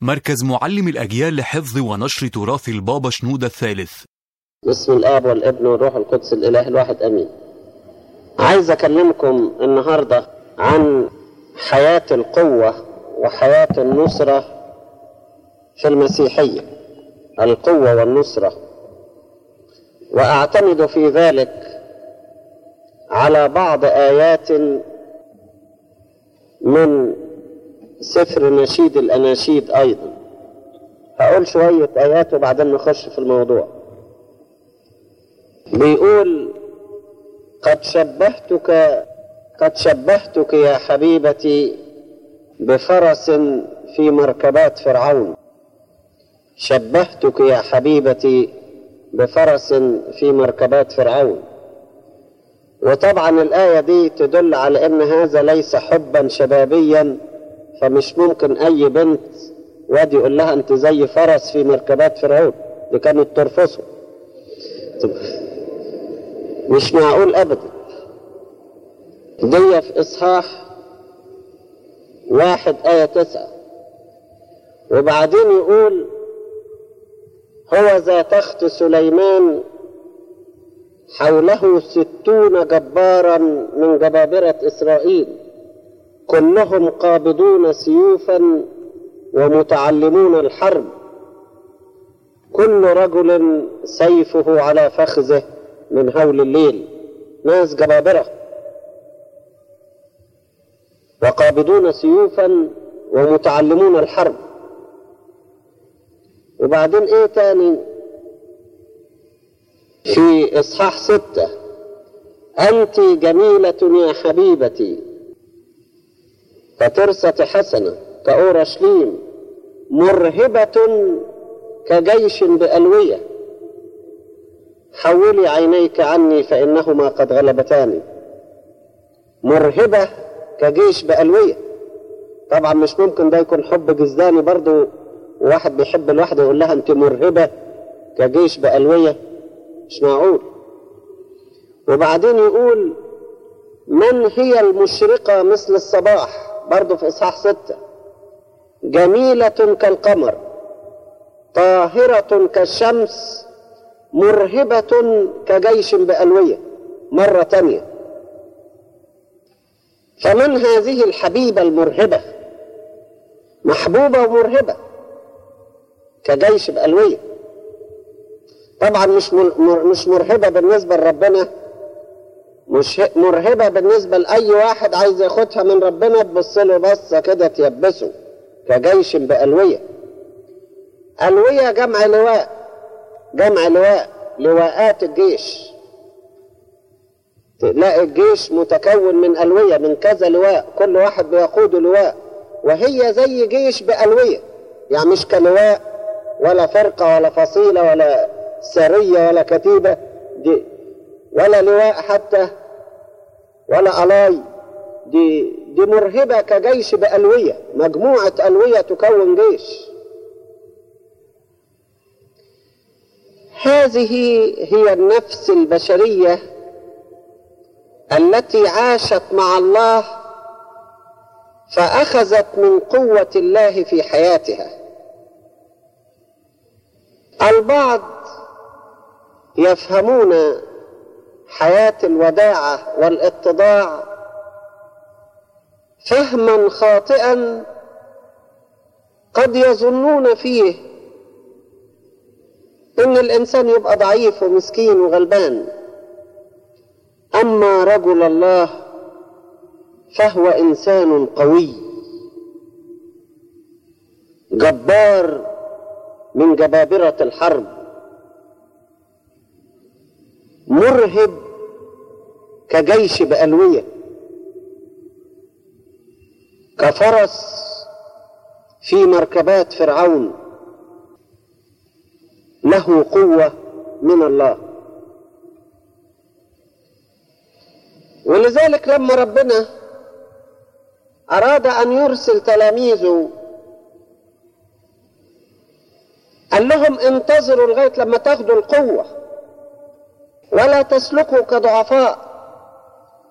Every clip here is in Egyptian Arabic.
مركز معلم الأجيال لحفظ ونشر تراث البابا شنودة الثالث بسم الآب والابن والروح القدس الإله الواحد أمين عايز أكلمكم النهاردة عن حياة القوة وحياة النصرة في المسيحية القوة والنصرة وأعتمد في ذلك على بعض آيات من سفر نشيد الأناشيد أيضا هقول شوية آيات وبعدين نخش في الموضوع بيقول قد شبهتك قد شبهتك يا حبيبتي بفرس في مركبات فرعون شبهتك يا حبيبتي بفرس في مركبات فرعون وطبعا الآية دي تدل على أن هذا ليس حبا شبابيا فمش ممكن أي بنت وادي يقول لها أنت زي فرس في مركبات فرعون دي كانت ترفصه مش معقول أبدا دي في إصحاح واحد آية تسعة وبعدين يقول هو ذا تخت سليمان حوله ستون جبارا من جبابرة إسرائيل كلهم قابضون سيوفا ومتعلمون الحرب كل رجل سيفه على فخذه من هول الليل ناس جبابرة وقابضون سيوفا ومتعلمون الحرب وبعدين ايه تاني في اصحاح ستة انت جميلة يا حبيبتي كترسة حسنة كأورشليم مرهبة كجيش بألوية حولي عينيك عني فإنهما قد غلبتاني مرهبة كجيش بألوية طبعا مش ممكن ده يكون حب جزداني برضو واحد بيحب الواحدة يقول لها انت مرهبة كجيش بألوية مش معقول وبعدين يقول من هي المشرقة مثل الصباح برضو في إصحاح ستة جميلة كالقمر طاهرة كالشمس مرهبة كجيش بألوية مرة تانية فمن هذه الحبيبة المرهبة محبوبة ومرهبة كجيش بألوية طبعا مش مش مرهبة بالنسبة لربنا مش مرهبة بالنسبة لأي واحد عايز ياخدها من ربنا تبص له بصة كده تيبسه كجيش بألوية ألوية جمع لواء جمع لواء لواءات الجيش تلاقي الجيش متكون من ألوية من كذا لواء كل واحد بيقود لواء وهي زي جيش بألوية يعني مش كلواء ولا فرقة ولا فصيلة ولا سرية ولا كتيبة دي ولا لواء حتى ولا ألاي دي دي مرهبة كجيش بألوية مجموعة ألوية تكون جيش هذه هي النفس البشرية التي عاشت مع الله فأخذت من قوة الله في حياتها البعض يفهمون حياة الوداعة والاتضاع فهما خاطئا قد يظنون فيه ان الانسان يبقى ضعيف ومسكين وغلبان اما رجل الله فهو انسان قوي جبار من جبابره الحرب مرهب كجيش بألوية كفرس في مركبات فرعون له قوة من الله ولذلك لما ربنا أراد أن يرسل تلاميذه قال لهم انتظروا لغاية لما تاخدوا القوة ولا تسلكوا كضعفاء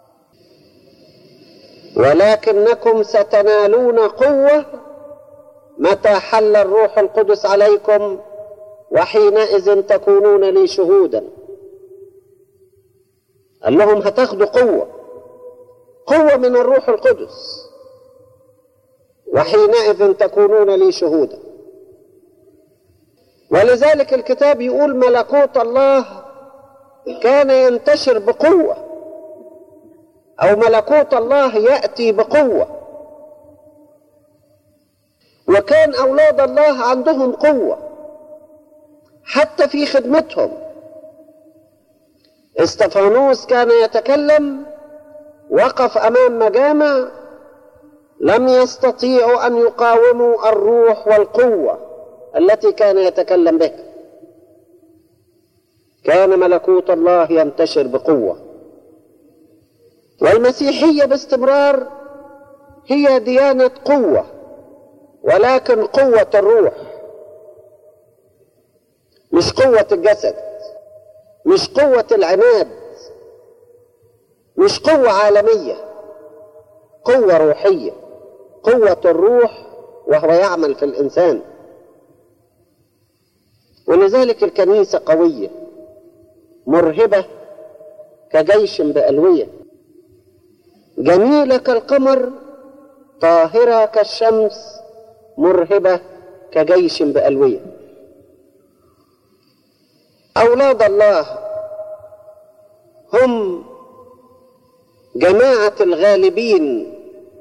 ولكنكم ستنالون قوة متى حل الروح القدس عليكم وحينئذ تكونون لي شهودا قال لهم هتاخدوا قوة قوة من الروح القدس وحينئذ تكونون لي شهودا ولذلك الكتاب يقول ملكوت الله كان ينتشر بقوة أو ملكوت الله يأتي بقوة وكان أولاد الله عندهم قوة حتى في خدمتهم استفانوس كان يتكلم وقف أمام مجامع لم يستطيعوا أن يقاوموا الروح والقوة التي كان يتكلم بها كان ملكوت الله ينتشر بقوة والمسيحية باستمرار هي ديانة قوة ولكن قوة الروح مش قوة الجسد مش قوة العناد مش قوة عالمية قوة روحية قوة الروح وهو يعمل في الإنسان ولذلك الكنيسة قوية مرهبة كجيش بألوية جميلة كالقمر طاهرة كالشمس مرهبة كجيش بألوية أولاد الله هم جماعة الغالبين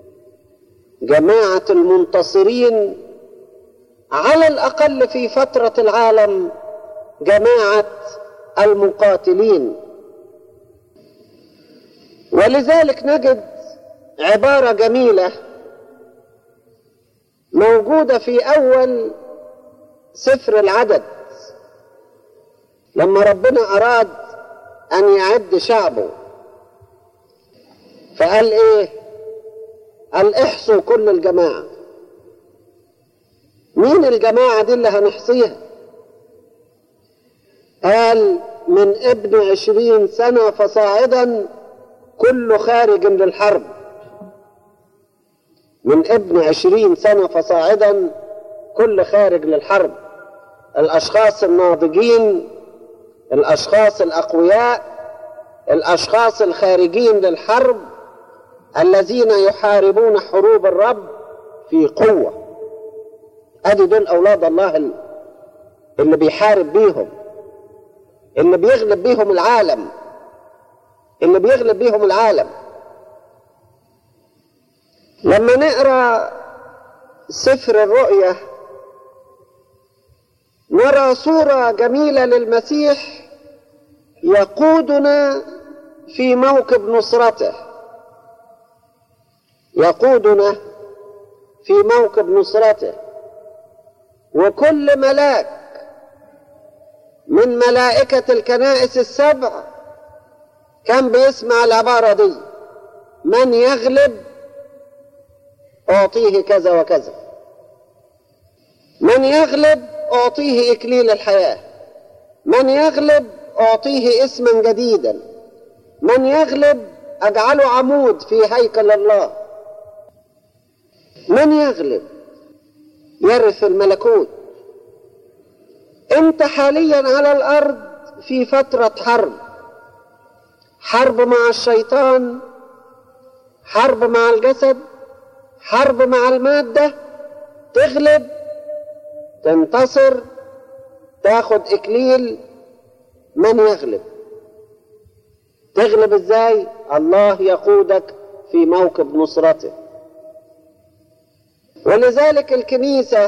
جماعة المنتصرين على الأقل في فترة العالم جماعة المقاتلين ولذلك نجد عبارة جميلة موجودة في أول سفر العدد لما ربنا أراد أن يعد شعبه فقال إيه؟ قال احصوا كل الجماعة مين الجماعة دي اللي هنحصيها؟ قال من ابن عشرين سنة فصاعدا كل خارج للحرب من ابن عشرين سنة فصاعدا كل خارج للحرب الأشخاص الناضجين الأشخاص الأقوياء الأشخاص الخارجين للحرب الذين يحاربون حروب الرب في قوة أدي دول أولاد الله اللي بيحارب بيهم اللي بيغلب بيهم العالم اللي بيغلب بيهم العالم لما نقرا سفر الرؤيا نرى صورة جميلة للمسيح يقودنا في موكب نصرته يقودنا في موكب نصرته وكل ملاك من ملائكة الكنائس السبع كان بيسمع العبارة دي من يغلب أعطيه كذا وكذا من يغلب أعطيه إكليل الحياة من يغلب أعطيه اسما جديدا من يغلب أجعله عمود في هيكل الله من يغلب يرث الملكوت انت حاليا على الارض في فترة حرب حرب مع الشيطان حرب مع الجسد حرب مع المادة تغلب تنتصر تاخد اكليل من يغلب تغلب ازاي الله يقودك في موكب نصرته ولذلك الكنيسة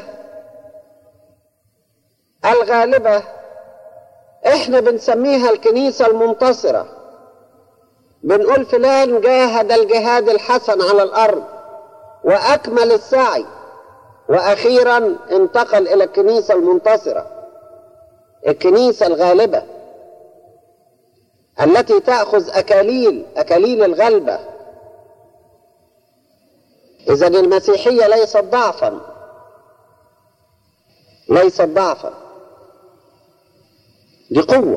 الغالبة احنا بنسميها الكنيسة المنتصرة بنقول فلان جاهد الجهاد الحسن على الأرض وأكمل السعي وأخيرا انتقل إلى الكنيسة المنتصرة الكنيسة الغالبة التي تأخذ أكاليل أكاليل الغلبة إذا المسيحية ليست ضعفا ليست ضعفا دي قوة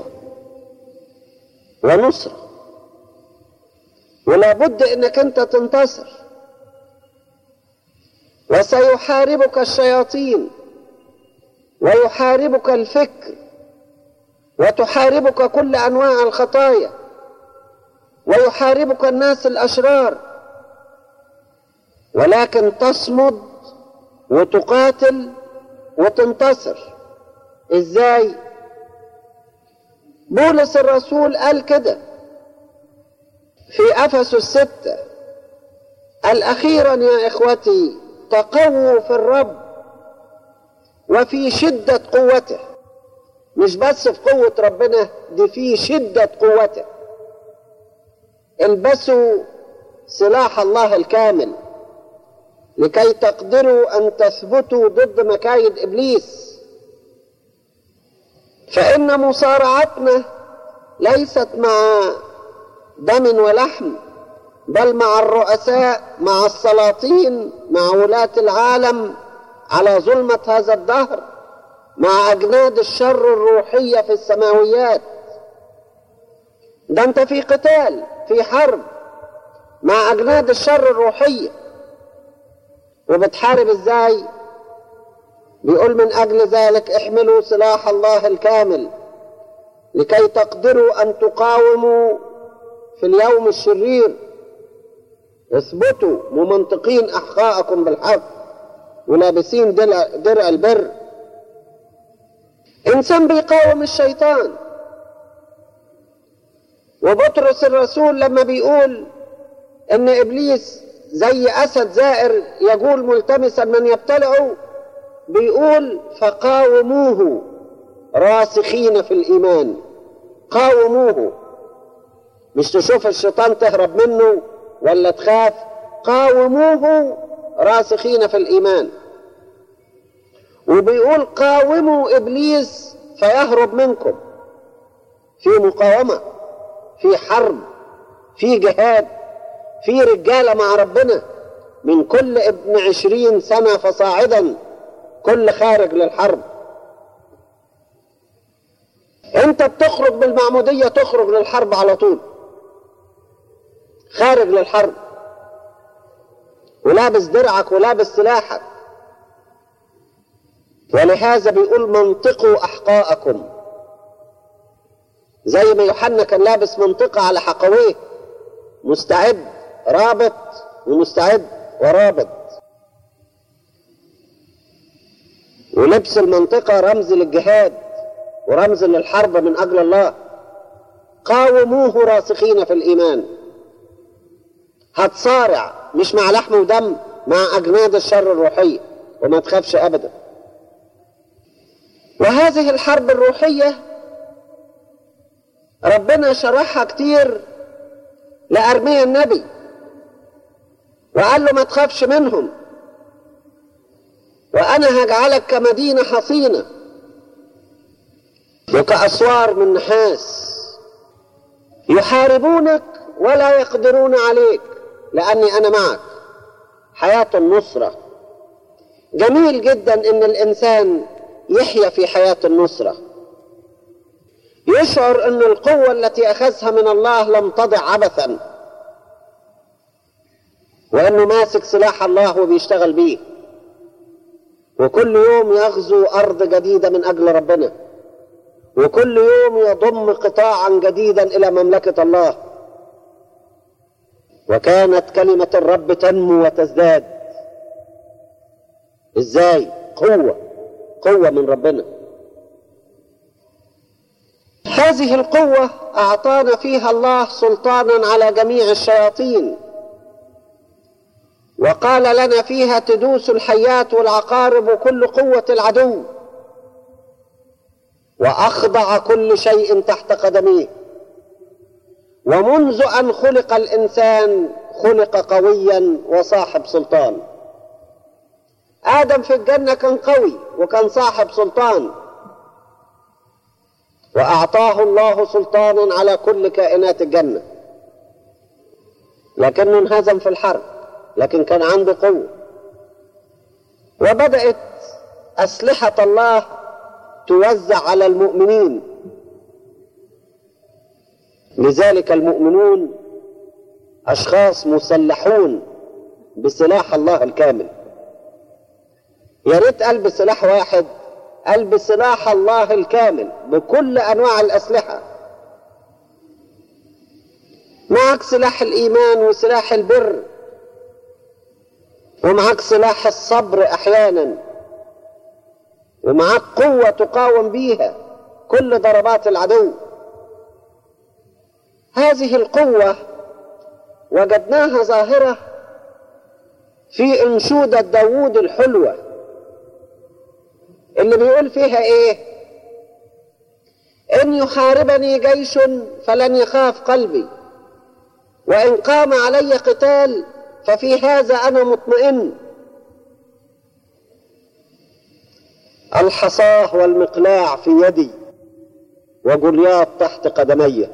ونصرة ولا بد انك انت تنتصر وسيحاربك الشياطين ويحاربك الفكر وتحاربك كل انواع الخطايا ويحاربك الناس الاشرار ولكن تصمد وتقاتل وتنتصر ازاي بولس الرسول قال كده في افسس الستة قال اخيرا يا اخوتي تقووا في الرب وفي شدة قوته مش بس في قوة ربنا دي في شدة قوته البسوا سلاح الله الكامل لكي تقدروا ان تثبتوا ضد مكايد ابليس فان مصارعتنا ليست مع دم ولحم بل مع الرؤساء مع السلاطين مع ولاة العالم على ظلمة هذا الدهر مع أجناد الشر الروحية في السماويات ده أنت في قتال في حرب مع أجناد الشر الروحية وبتحارب إزاي بيقول من أجل ذلك احملوا سلاح الله الكامل لكي تقدروا أن تقاوموا في اليوم الشرير اثبتوا ممنطقين أحقاءكم بالحق ولابسين درع, درع البر إنسان بيقاوم الشيطان وبطرس الرسول لما بيقول إن إبليس زي أسد زائر يقول ملتمسا من يبتلعه بيقول فقاوموه راسخين في الإيمان قاوموه مش تشوف الشيطان تهرب منه ولا تخاف قاوموه راسخين في الإيمان وبيقول قاوموا إبليس فيهرب منكم في مقاومة في حرب في جهاد في رجالة مع ربنا من كل ابن عشرين سنة فصاعدا كل خارج للحرب انت بتخرج بالمعمودية تخرج للحرب على طول خارج للحرب ولابس درعك ولابس سلاحك ولهذا بيقول منطقوا احقاءكم زي ما يوحنا كان لابس منطقة على حقويه مستعد رابط ومستعد ورابط ولبس المنطقة رمز للجهاد ورمز للحرب من أجل الله قاوموه راسخين في الإيمان هتصارع مش مع لحم ودم مع أجناد الشر الروحية وما تخافش أبدا وهذه الحرب الروحية ربنا شرحها كتير لأرميا النبي وقال له ما تخافش منهم وأنا هجعلك كمدينة حصينة وكأسوار من نحاس يحاربونك ولا يقدرون عليك لأني أنا معك حياة النصرة جميل جدا إن الإنسان يحيا في حياة النصرة يشعر أن القوة التي أخذها من الله لم تضع عبثا وأنه ماسك سلاح الله وبيشتغل بيه وكل يوم يغزو أرض جديدة من أجل ربنا وكل يوم يضم قطاعا جديدا إلى مملكة الله وكانت كلمة الرب تنمو وتزداد ازاي قوة قوة من ربنا هذه القوة أعطانا فيها الله سلطانا على جميع الشياطين وقال لنا فيها تدوس الحيات والعقارب وكل قوة العدو وأخضع كل شيء تحت قدميه ومنذ أن خلق الإنسان خلق قويا وصاحب سلطان آدم في الجنة كان قوي وكان صاحب سلطان وأعطاه الله سلطانا على كل كائنات الجنة لكنه انهزم في الحرب لكن كان عنده قوة وبدأت أسلحة الله توزع على المؤمنين لذلك المؤمنون أشخاص مسلحون بسلاح الله الكامل يا ريت البس سلاح واحد البس سلاح الله الكامل بكل انواع الاسلحه معك سلاح الايمان وسلاح البر ومعك سلاح الصبر احيانا ومعك قوه تقاوم بيها كل ضربات العدو هذه القوه وجدناها ظاهره في انشوده داوود الحلوه اللي بيقول فيها ايه ان يحاربني جيش فلن يخاف قلبي وان قام علي قتال ففي هذا انا مطمئن الحصاه والمقلاع في يدي وجولياط تحت قدمي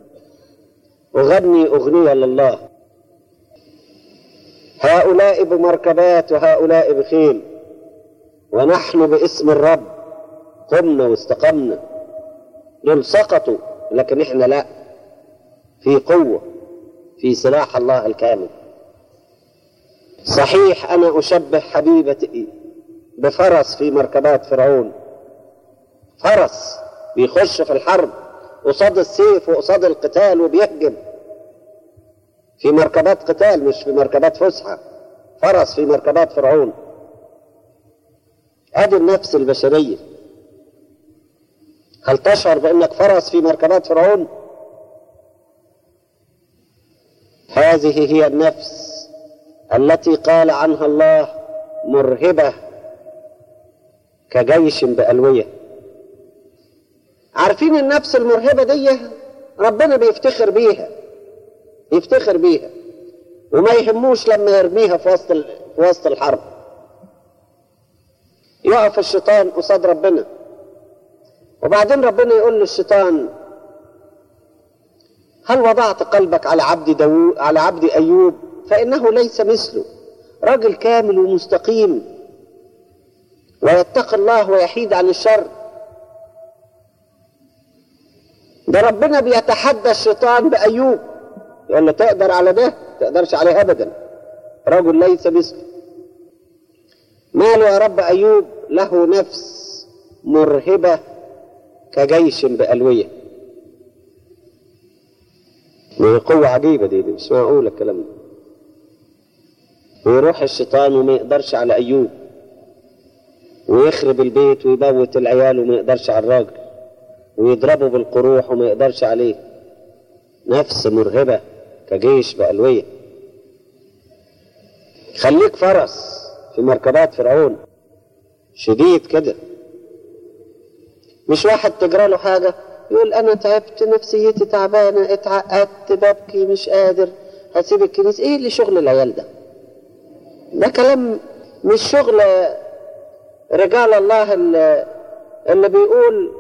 اغني اغنيه لله هؤلاء بمركبات وهؤلاء بخيل ونحن باسم الرب قمنا واستقمنا دول سقطوا لكن احنا لا في قوة في سلاح الله الكامل صحيح انا اشبه حبيبتي بفرس في مركبات فرعون فرس بيخش في الحرب قصاد السيف وقصاد القتال وبيهجم في مركبات قتال مش في مركبات فسحة فرس في مركبات فرعون ادي النفس البشرية هل تشعر بانك فرس في مركبات فرعون هذه هي النفس التي قال عنها الله مرهبة كجيش بألوية عارفين النفس المرهبة دي ربنا بيفتخر بيها يفتخر بيها وما يهموش لما يرميها في وسط في وسط الحرب يقف الشيطان قصاد ربنا وبعدين ربنا يقول للشيطان هل وضعت قلبك على عبد داوود على عبد ايوب فانه ليس مثله راجل كامل ومستقيم ويتقي الله ويحيد عن الشر ده ربنا بيتحدى الشيطان بايوب يقول له تقدر على ده تقدرش عليه ابدا رجل ليس مثله ماله يا رب ايوب له نفس مرهبه كجيش بألوية دي قوة عجيبة دي, دي مش معقول الكلام ده ويروح الشيطان وما يقدرش على أيوب ويخرب البيت ويموت العيال وما يقدرش على الراجل ويضربه بالقروح وما يقدرش عليه نفس مرهبة كجيش بألوية خليك فرس في مركبات فرعون شديد كده مش واحد تجرى له حاجة يقول أنا تعبت نفسيتي تعبانة اتعقدت ببكي مش قادر هسيب الكنيسة إيه اللي شغل العيال ده؟ ده كلام مش شغل رجال الله اللي, اللي بيقول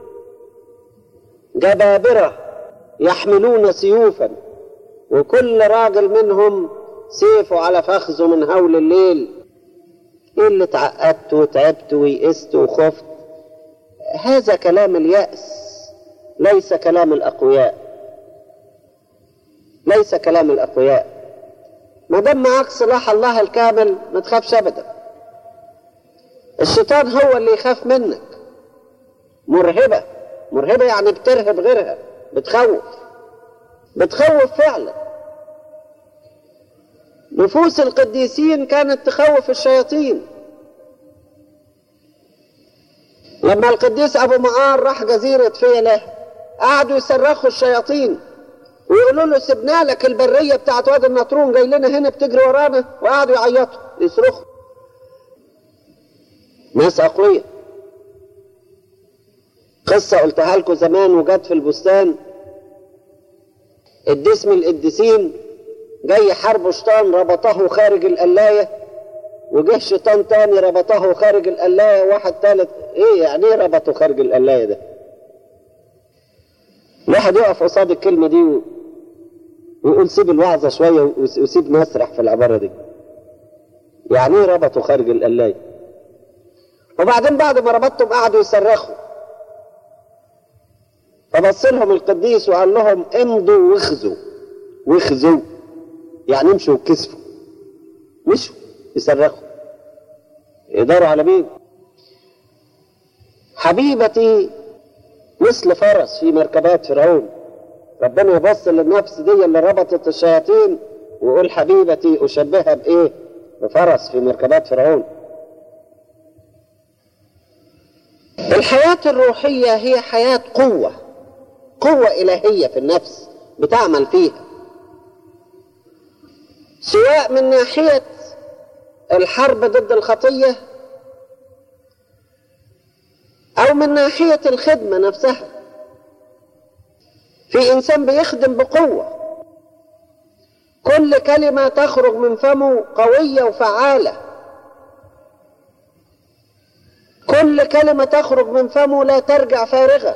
جبابرة يحملون سيوفا وكل راجل منهم سيفه على فخذه من هول الليل ايه اللي اتعقدت وتعبت ويئست وخفت هذا كلام اليأس ليس كلام الأقوياء ليس كلام الأقوياء ما دام معاك سلاح الله الكامل ما تخافش أبدا الشيطان هو اللي يخاف منك مرهبة مرهبة يعني بترهب غيرها بتخوف بتخوف فعلا نفوس القديسين كانت تخوف الشياطين لما القديس ابو معار راح جزيرة فيلة قعدوا يصرخوا الشياطين ويقولوا له سيبنا لك البرية بتاعت وادي النطرون جاي لنا هنا بتجري ورانا وقعدوا يعيطوا يصرخوا ناس أقوياء قصة قلتها لكم زمان وجت في البستان الديس من القديسين جاي حرب شيطان ربطه خارج القلاية وجه شيطان تاني ربطه خارج القلاية واحد تالت ايه يعني ايه ربطه خارج القلاية ده الواحد يقف قصاد الكلمة دي و... ويقول سيب الوعظة شوية وسيب نسرح في العبارة دي يعني ايه ربطه خارج القلاية وبعدين بعد ما ربطتهم قعدوا يصرخوا فبص لهم القديس وقال لهم امضوا واخذوا واخذوا يعني امشوا وكسفوا مشوا يصرخوا يقدروا على مين حبيبتي مثل فرس في مركبات فرعون ربنا يبص للنفس دي اللي ربطت الشياطين ويقول حبيبتي أشبهها بإيه؟ بفرس في مركبات فرعون الحياة الروحية هي حياة قوة قوة إلهية في النفس بتعمل فيها سواء من ناحية الحرب ضد الخطية أو من ناحية الخدمة نفسها في إنسان بيخدم بقوة كل كلمة تخرج من فمه قوية وفعالة كل كلمة تخرج من فمه لا ترجع فارغة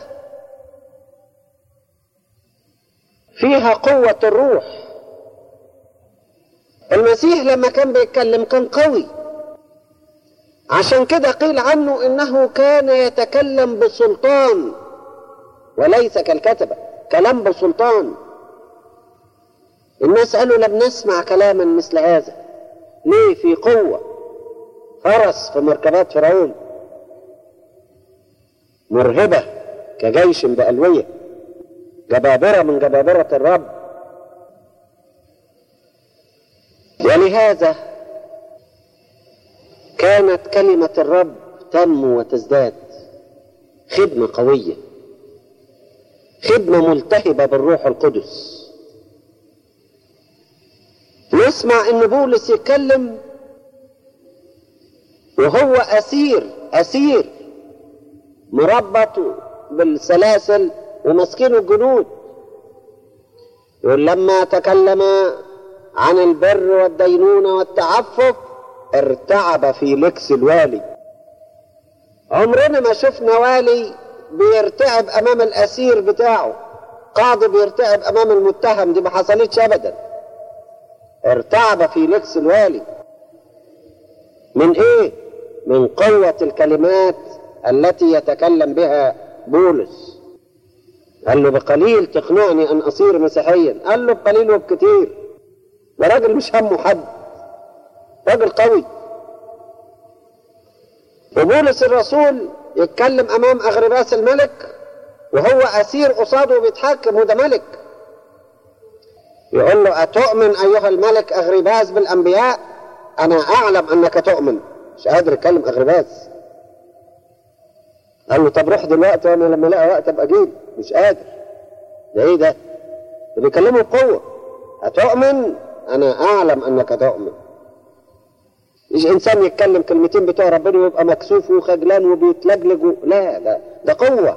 فيها قوة الروح المسيح لما كان بيتكلم كان قوي عشان كده قيل عنه انه كان يتكلم بسلطان وليس كالكتبة كلام بسلطان الناس قالوا لم نسمع كلاما مثل هذا ليه في قوة فرس في مركبات فرعون مرهبة كجيش بألوية جبابرة من جبابرة الرب ولهذا كانت كلمة الرب تنمو وتزداد خدمة قوية خدمة ملتهبة بالروح القدس نسمع ان بولس يتكلم وهو اسير اسير مربط بالسلاسل ومسكين الجنود يقول لما تكلم عن البر والدينونة والتعفف ارتعب في لكس الوالي عمرنا ما شفنا والي بيرتعب امام الاسير بتاعه قاضي بيرتعب امام المتهم دي ما حصلتش ابدا ارتعب في لكس الوالي من ايه من قوة الكلمات التي يتكلم بها بولس قال له بقليل تقنعني ان اصير مسيحيا قال له بقليل وبكتير ده راجل مش همه حد راجل قوي وبولس الرسول يتكلم امام اغرباس الملك وهو اسير قصاده وبيتحكم وده ملك يقول له أتؤمن أيها الملك أغرباس بالأنبياء أنا أعلم أنك تؤمن مش قادر يتكلم أغرباس قال له طب روح دلوقتي وأنا لما ألاقي وقت أبقى أجيب مش قادر ده إيه ده؟ ده بيكلمه بقوة أتؤمن أنا أعلم أنك تؤمن مش إنسان يتكلم كلمتين بتوع ربنا ويبقى مكسوف وخجلان وبيتلجلج و... لا ده ده قوة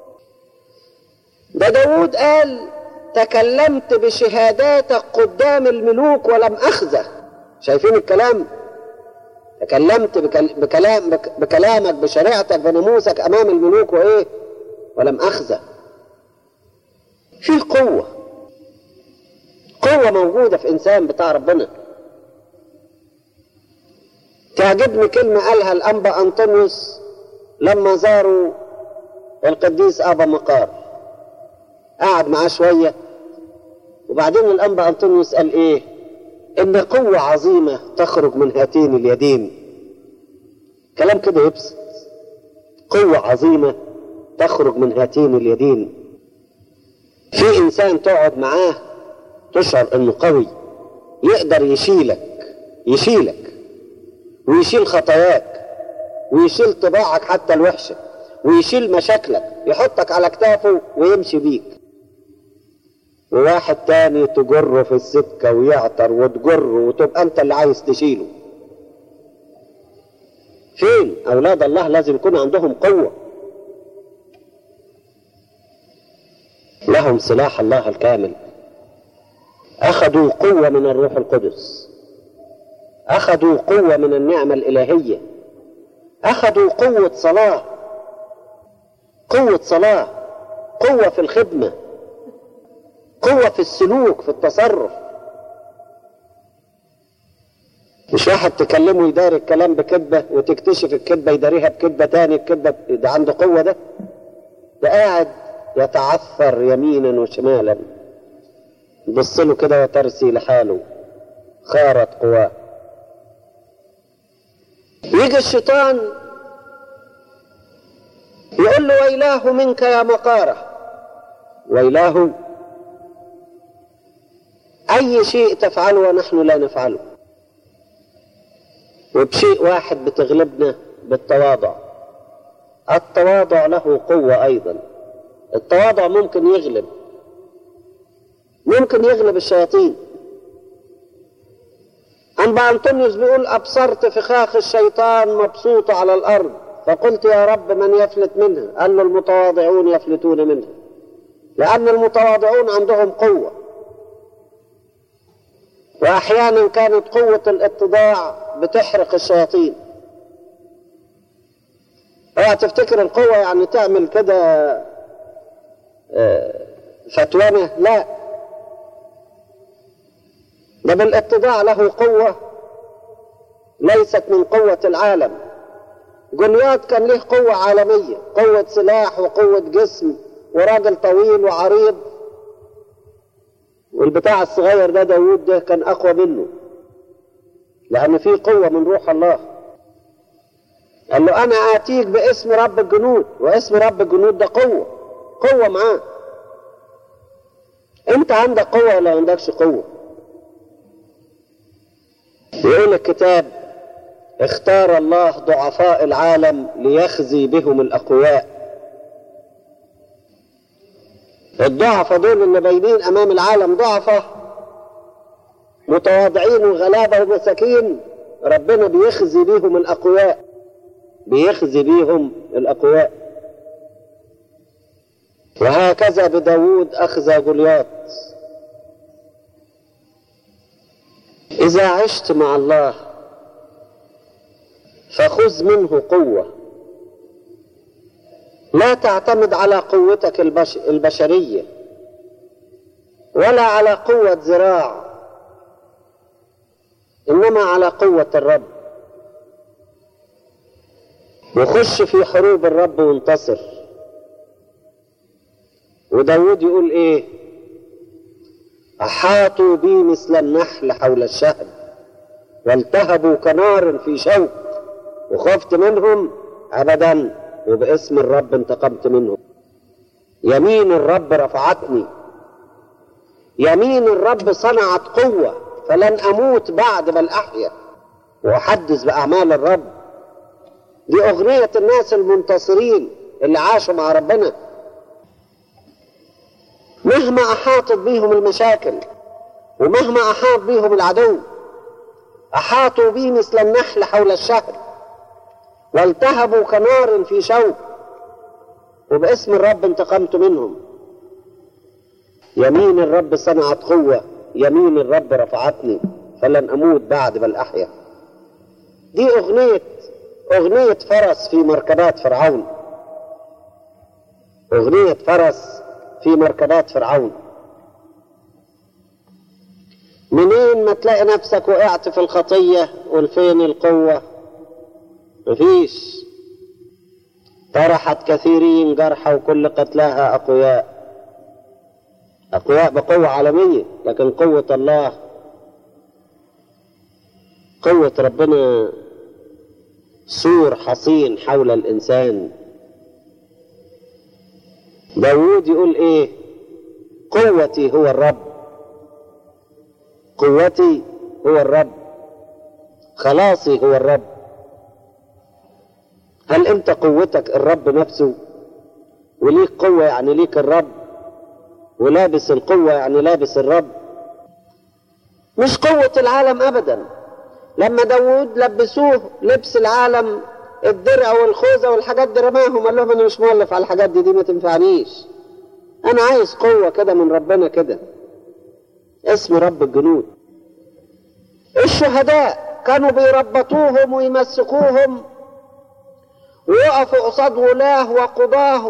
ده داوود قال تكلمت بشهاداتك قدام الملوك ولم أخزى شايفين الكلام تكلمت بكل... بكلام بك... بكلامك بشريعتك بناموسك أمام الملوك وإيه ولم أخزى في قوة قوة موجودة في إنسان بتاع ربنا تعجبني كلمة قالها الأنبا أنطونيوس لما زاروا القديس أبا مقار قعد معاه شوية وبعدين الأنبا أنطونيوس قال إيه إن قوة عظيمة تخرج من هاتين اليدين كلام كده يبسط قوة عظيمة تخرج من هاتين اليدين في إنسان تقعد معاه تشعر إنه قوي يقدر يشيلك يشيلك ويشيل خطاياك ويشيل طباعك حتى الوحشة ويشيل مشاكلك يحطك على كتافه ويمشي بيك وواحد تاني تجره في السكة ويعطر وتجره وتبقى انت اللي عايز تشيله فين اولاد الله لازم يكون عندهم قوة لهم سلاح الله الكامل اخذوا قوة من الروح القدس اخذوا قوة من النعمة الالهية اخذوا قوة صلاة قوة صلاة قوة في الخدمة قوة في السلوك في التصرف مش واحد تكلمه يداري الكلام بكذبة وتكتشف الكذبة يداريها بكذبة تاني الكذبة ده عنده قوة ده ده قاعد يتعثر يمينا وشمالا يبص له كده وترسي لحاله خارت قواه يجي الشيطان يقول له ويلاه منك يا مقارة ويلاه أي شيء تفعله ونحن لا نفعله وبشيء واحد بتغلبنا بالتواضع التواضع له قوة أيضا التواضع ممكن يغلب ممكن يغلب الشياطين أنبا أنطونيوس بيقول أبصرت فخاخ الشيطان مبسوطة على الأرض فقلت يا رب من يفلت منها قال له المتواضعون يفلتون منها لأن المتواضعون عندهم قوة وأحيانا كانت قوة الاتضاع بتحرق الشياطين اوعى تفتكر القوة يعني تعمل كده فتوانة لا ده بالاتضاع له قوة ليست من قوة العالم جوليات كان له قوة عالمية قوة سلاح وقوة جسم وراجل طويل وعريض والبتاع الصغير ده داوود ده كان أقوى منه لأن فيه قوة من روح الله قال له أنا آتيك باسم رب الجنود واسم رب الجنود ده قوة قوة معاه أنت عندك قوة ولا عندكش قوة يقول الكتاب اختار الله ضعفاء العالم ليخزي بهم الأقوياء الضعفة دول اللي باينين أمام العالم ضعفة متواضعين وغلابة ومساكين ربنا بيخزي بيهم الأقوياء بيخزي بيهم الأقوياء وهكذا بداود أخزى جولياط إذا عشت مع الله فخذ منه قوة لا تعتمد على قوتك البش... البشرية ولا على قوة ذراع إنما على قوة الرب وخش في حروب الرب وانتصر وداود يقول ايه احاطوا بي مثل النحل حول الشهد والتهبوا كنار في شوك وخفت منهم ابدا وباسم الرب انتقمت منهم يمين الرب رفعتني يمين الرب صنعت قوة فلن أموت بعد بل أحيا وأحدث بأعمال الرب دي أغنية الناس المنتصرين اللي عاشوا مع ربنا مهما أحاطت بيهم المشاكل ومهما أحاط بيهم العدو أحاطوا بي مثل النحل حول الشهر والتهبوا كنار في شوك وباسم الرب انتقمت منهم يمين الرب صنعت قوة يمين الرب رفعتني فلن أموت بعد بل أحيا دي أغنية أغنية فرس في مركبات فرعون أغنية فرس في مركبات فرعون منين ما تلاقي نفسك وقعت في الخطية والفين القوة مفيش طرحت كثيرين جرحى وكل قتلاها أقوياء أقوياء بقوة عالمية لكن قوة الله قوة ربنا سور حصين حول الإنسان داود يقول إيه قوتي هو الرب قوتي هو الرب خلاصي هو الرب هل انت قوتك الرب نفسه وليك قوة يعني ليك الرب ولابس القوة يعني لابس الرب مش قوة العالم أبدا لما داود لبسوه لبس العالم الدرع والخوذة والحاجات دي رماهم قال لهم أنا مش مولف على الحاجات دي دي ما تنفعنيش أنا عايز قوة كده من ربنا كده اسم رب الجنود الشهداء كانوا بيربطوهم ويمسكوهم ويقفوا قصاد ولاه وقضاه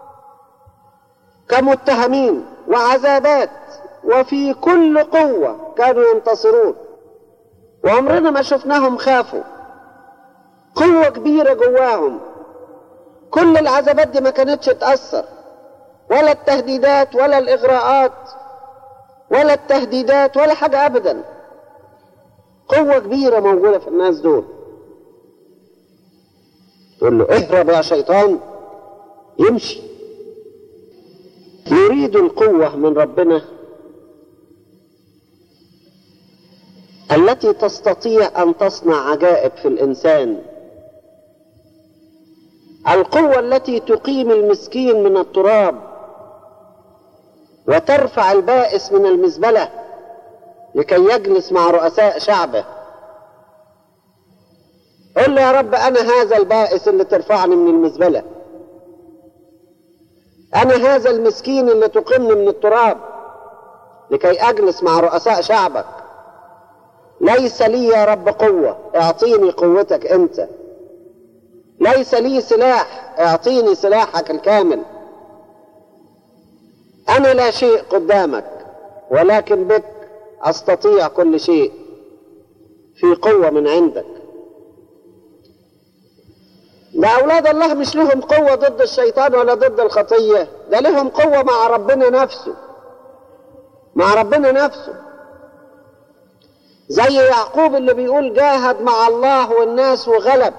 كمتهمين وعذابات وفي كل قوة كانوا ينتصرون وعمرنا ما شفناهم خافوا قوة كبيرة جواهم كل العذابات دي ما كانتش تأثر ولا التهديدات ولا الإغراءات ولا التهديدات ولا حاجة أبدا قوة كبيرة موجودة في الناس دول تقول له اهرب يا شيطان يمشي يريد القوة من ربنا التي تستطيع أن تصنع عجائب في الإنسان القوة التي تقيم المسكين من التراب وترفع البائس من المزبلة لكي يجلس مع رؤساء شعبه قل له يا رب أنا هذا البائس اللي ترفعني من المزبلة أنا هذا المسكين اللي تقيمني من التراب لكي أجلس مع رؤساء شعبك ليس لي يا رب قوة اعطيني قوتك أنت ليس لي سلاح اعطيني سلاحك الكامل أنا لا شيء قدامك ولكن بك أستطيع كل شيء في قوة من عندك ده أولاد الله مش لهم قوة ضد الشيطان ولا ضد الخطية ده لهم قوة مع ربنا نفسه مع ربنا نفسه زي يعقوب اللي بيقول جاهد مع الله والناس وغلب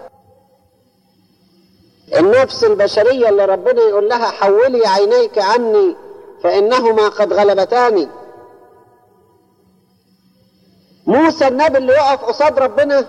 النفس البشرية اللي ربنا يقول لها حولي عينيك عني فإنهما قد غلبتاني موسى النبي اللي يقف قصاد ربنا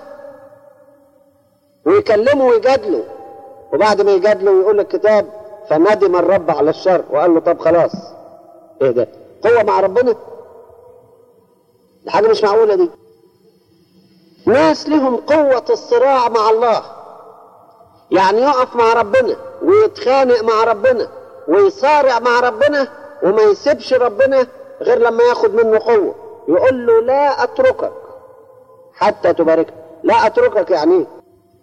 ويكلمه ويجادله وبعد ما يجادله يقول الكتاب فندم الرب على الشر وقال له طب خلاص ايه ده قوة مع ربنا دي حاجة مش معقولة دي ناس لهم قوة الصراع مع الله يعني يقف مع ربنا ويتخانق مع ربنا ويصارع مع ربنا وما يسيبش ربنا غير لما ياخد منه قوة يقول له لا أتركك حتى تبارك لا أتركك يعني ايه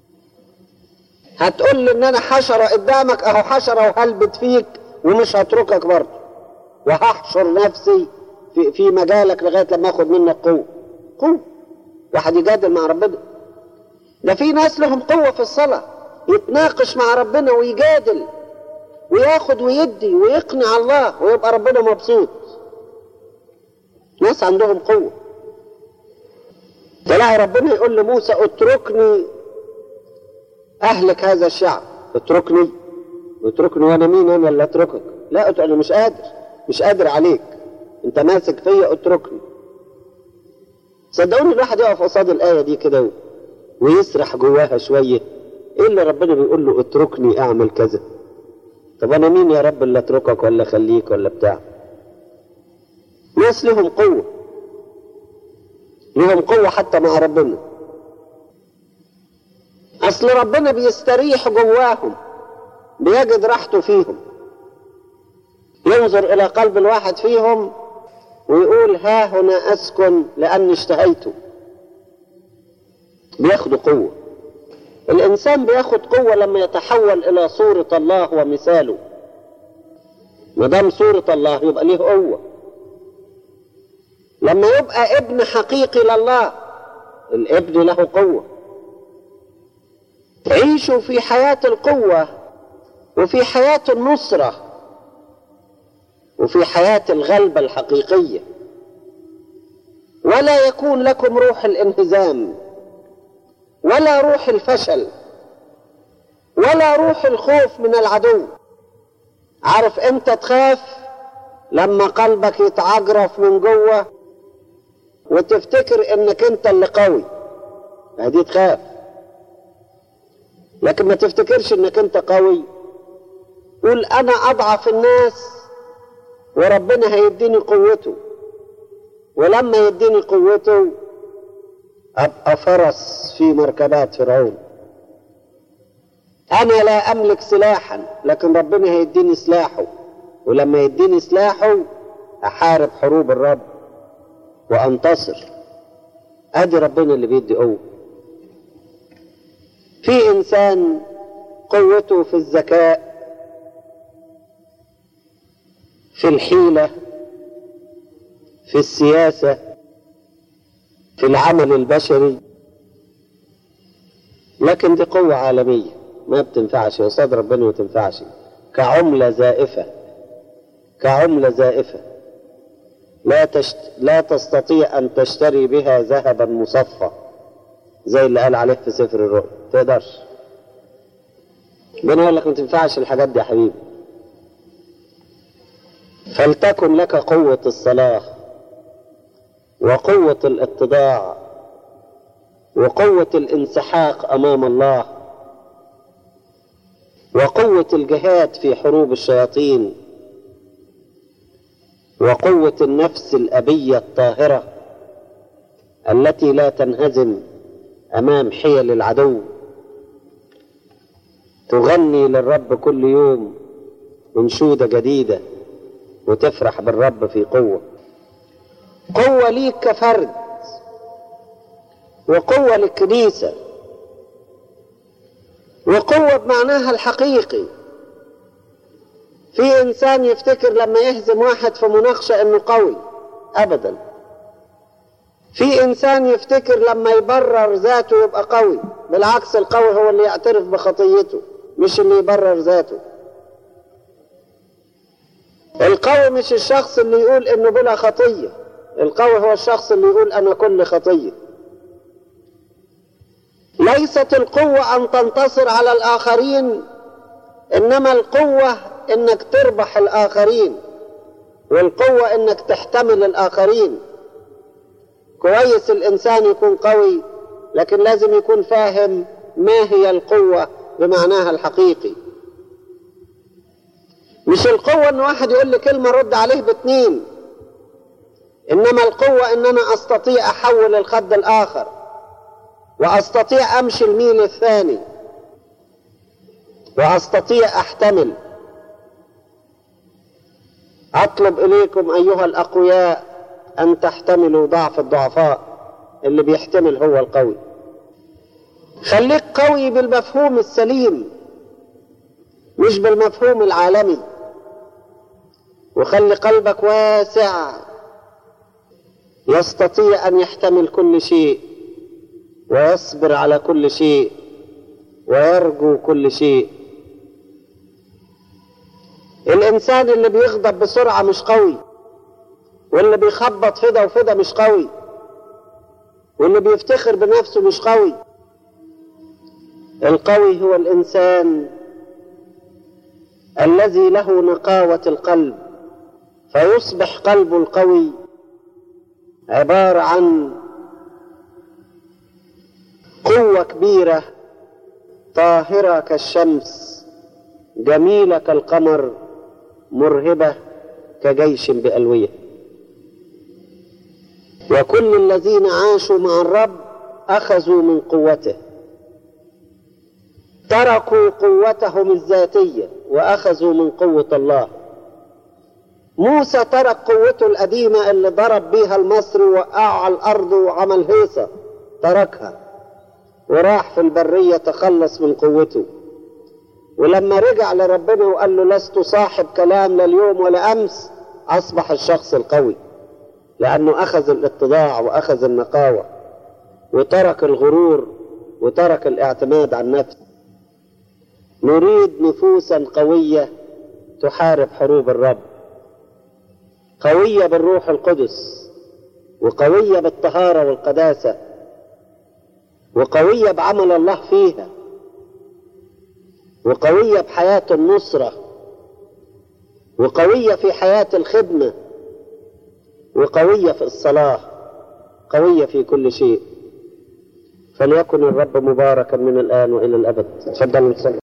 هتقول لي ان انا حشرة قدامك اهو حشرة وهلبت فيك ومش هتركك برضه وهحشر نفسي في, في مجالك لغاية لما اخد منك قوة قوة واحد يجادل مع ربنا ده في ناس لهم قوة في الصلاة يتناقش مع ربنا ويجادل وياخد ويدي ويقنع الله ويبقى ربنا مبسوط ناس عندهم قوة تلاقي ربنا يقول لموسى اتركني اهلك هذا الشعب اتركني اتركني وانا مين انا اللي اتركك لا انا مش قادر مش قادر عليك انت ماسك فيا اتركني صدقوني الواحد يقف قصاد الايه دي كده ويسرح جواها شويه ايه اللي ربنا بيقول له اتركني اعمل كذا طب انا مين يا رب اللي اتركك ولا اخليك ولا بتاع ناس لهم قوه لهم قوه حتى مع ربنا اصل ربنا بيستريح جواهم بيجد راحته فيهم ينظر الى قلب الواحد فيهم ويقول ها هنا اسكن لاني اشتهيته بياخدوا قوه الانسان بياخد قوه لما يتحول الى صوره الله ومثاله ما دام صوره الله يبقى ليه قوه لما يبقى ابن حقيقي لله الابن له قوه عيشوا في حياه القوه وفي حياه النصره وفي حياه الغلبه الحقيقيه ولا يكون لكم روح الانهزام ولا روح الفشل ولا روح الخوف من العدو عارف امتى تخاف لما قلبك يتعجرف من جوه وتفتكر انك انت اللي قوي هدي تخاف لكن ما تفتكرش انك انت قوي قول انا اضعف الناس وربنا هيديني قوته ولما يديني قوته ابقى فرس في مركبات فرعون انا لا املك سلاحا لكن ربنا هيديني سلاحه ولما يديني سلاحه احارب حروب الرب وانتصر ادي ربنا اللي بيدي قوه في انسان قوته في الذكاء في الحيله في السياسه في العمل البشري لكن دي قوه عالميه ما بتنفعش قصاد ربنا ما تنفعش كعمله زائفه كعمله زائفه لا تشت... لا تستطيع ان تشتري بها ذهبا مصفى زي اللي قال عليه في سفر الرؤيا تقدرش ربنا يقول لك ما تنفعش الحاجات دي يا حبيبي فلتكن لك قوة الصلاة وقوة الاتضاع وقوة الانسحاق أمام الله وقوة الجهاد في حروب الشياطين وقوة النفس الأبية الطاهرة التي لا تنهزم أمام حيل العدو تغني للرب كل يوم أنشودة جديدة وتفرح بالرب في قوة قوة ليك كفرد وقوة للكنيسة وقوة بمعناها الحقيقي في إنسان يفتكر لما يهزم واحد في مناقشة إنه قوي أبدا في إنسان يفتكر لما يبرر ذاته يبقى قوي بالعكس القوي هو اللي يعترف بخطيته مش اللي يبرر ذاته القوي مش الشخص اللي يقول انه بلا خطية القوي هو الشخص اللي يقول انا كل خطية ليست القوة ان تنتصر على الاخرين انما القوة انك تربح الاخرين والقوة انك تحتمل الاخرين كويس الانسان يكون قوي لكن لازم يكون فاهم ما هي القوة بمعناها الحقيقي مش القوة ان واحد يقول لي كلمة رد عليه باتنين انما القوة ان انا استطيع احول الخد الاخر واستطيع امشي الميل الثاني واستطيع احتمل اطلب اليكم ايها الاقوياء ان تحتملوا ضعف الضعفاء اللي بيحتمل هو القوي خليك قوي بالمفهوم السليم مش بالمفهوم العالمي وخلي قلبك واسع يستطيع ان يحتمل كل شيء ويصبر على كل شيء ويرجو كل شيء الانسان اللي بيغضب بسرعه مش قوي واللي بيخبط فدا وفدا مش قوي واللي بيفتخر بنفسه مش قوي القوي هو الانسان الذي له نقاوه القلب فيصبح قلبه القوي عباره عن قوه كبيره طاهره كالشمس جميله كالقمر مرهبه كجيش بالويه وكل الذين عاشوا مع الرب اخذوا من قوته تركوا قوتهم الذاتيه واخذوا من قوه الله موسى ترك قوته القديمه اللي ضرب بيها المصري وقعه على الارض وعمل هيصه تركها وراح في البريه تخلص من قوته ولما رجع لربنا وقال له لست صاحب كلام لا اليوم ولا امس اصبح الشخص القوي لانه اخذ الاتضاع واخذ النقاوه وترك الغرور وترك الاعتماد على النفس نريد نفوسا قويه تحارب حروب الرب قويه بالروح القدس وقويه بالطهاره والقداسه وقويه بعمل الله فيها وقويه بحياه النصره وقويه في حياه الخدمه وقويه في الصلاه قويه في كل شيء فليكن الرب مباركا من الان والى الابد تفضل